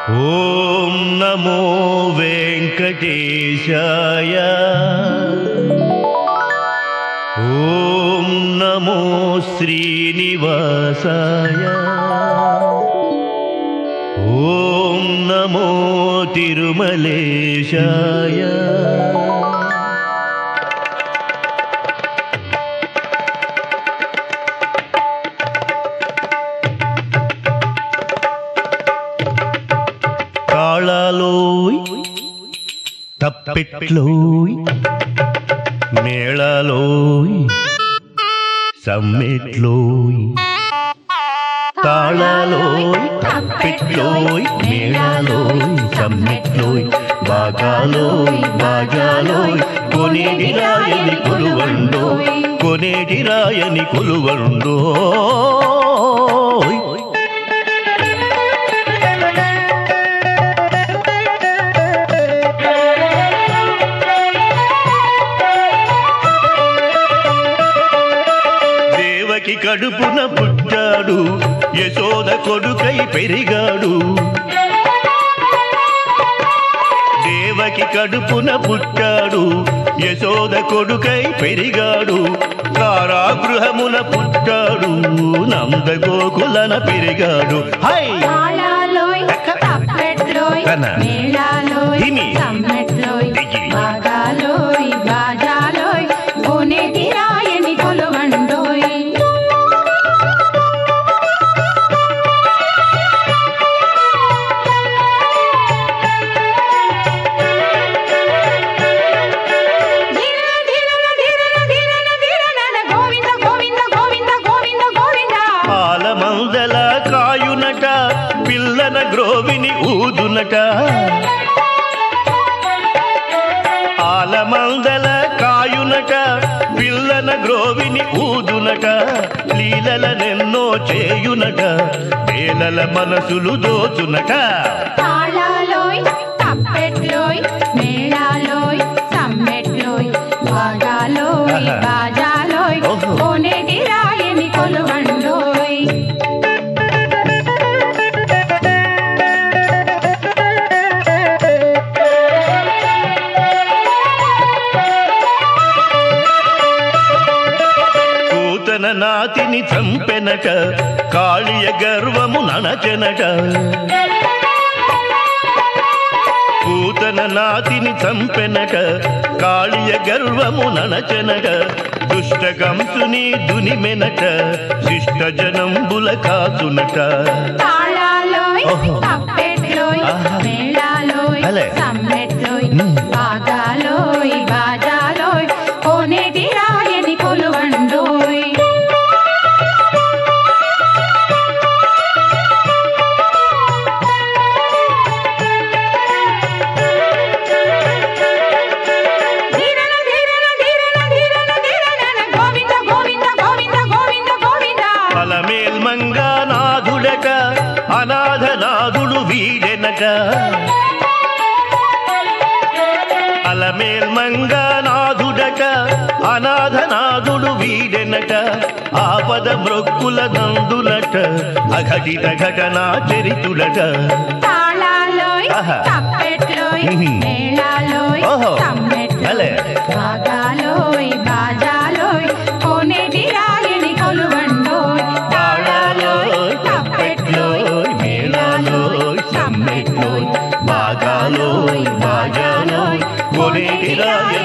ఓం నమో వెంకటేశాయ ఓం నమో శ్రీనివాసాయ ఓం నమో తిరుమలేశాయ తాళాలోయ్ తప్పెట్లోయ్ మేళాలోయ్ సమ్మెట్లోయ్ తాళాలోయ్ తప్పెట్లోయ్ మేళాలోయ్ సమ్మెట్లోయ్ బాగాలోయ్ బాగాలోయ్ కొనేటి రాయని కొలువండోయ్ కొనేటి రాయని కొలువండోయ్ దేవకి కడుపున పుట్టాడు యశోద కొడుకై పెరిగాడు దేవకి కడుపున పుట్టాడు యశోద కొడుకై పెరిగాడు కారాగృహమున పుట్టాడు నందగోకులన పెరిగాడు హై తాళాలోయ్ తప్పెట్లోయ్ కన. మేళాలోయ్ హిమి. సమ్మెట్లోయ్ దిగి. బాగాలోయ్ బాజాలోయ్ కోనేటి రాయని కొలువండోయ్ ధీరన ధీరన ధీరన ధీరన ధీరన గోవింద గోవింద గోవింద గోవింద గోవింద పాలమందల కాయునట పిల్లన గ్రోవిని ఊదునట ఆలమందల కాయునట పిల్లన గ్రోవిని ఊదునట లీలలనెన్నో చేయునట వేలల మనసులు దోచునట తాళాలోయ్ తప్పెట్లోయ్ మేళాలోయ్ సమ్మెట్లోయ్ బాగాలోయ్ ఆహా. బాజాలోయ్ ఓహో. కోనేటి రాయని కొలువండోయ్ కూతన నాతిని చంపెనట కాళియ గర్వము ననచెనట పూతన నాతిని చంపెనట కాళియ గర్వము ననచెనట దుష్ట కంసుని దునిమెనట శిష్ట జనంబుల కాచునట తాళాలోయ్ ఓహో. తప్పెట్లోయ్ ఆహా. మేళాలోయ్ అలే. సమ్మెట్లోయ్ మ్. బాగాలోయ్ బాజాలోయ్ కోనేటి రాయని కొలువండోయ్ ధీరన ధీరన ధీరన ధీరన ధీరన గోవింద గోవింద గోవింద గోవింద గోవింద అలమేల్ మంగానాథుడట అనాథనాథుడు వీడెనట అలమేల్ మంగానాథుడట అనాథనాథుడు వీడెనట ఆపద మృక్కుల నందులట అఘటిత ఘటనా చరితుడట తాళాలోయ్ ఆహా. తప్పెట్లోయ్ మ్మ్. మేళాలోయ్ ఓహో. సమ్మెట్లోయ్ అలే. బాగాలోయ్ బాజాలోయ్ కోనేటి రాయని కొలువండోయ్ తాళాలోయ్ తప్పెట్లోయ్ మేళాలోయ్ సమ్మెట్లోయ్ బాగాలోయ్ బాజాలోయ్ కొనేటి రాయ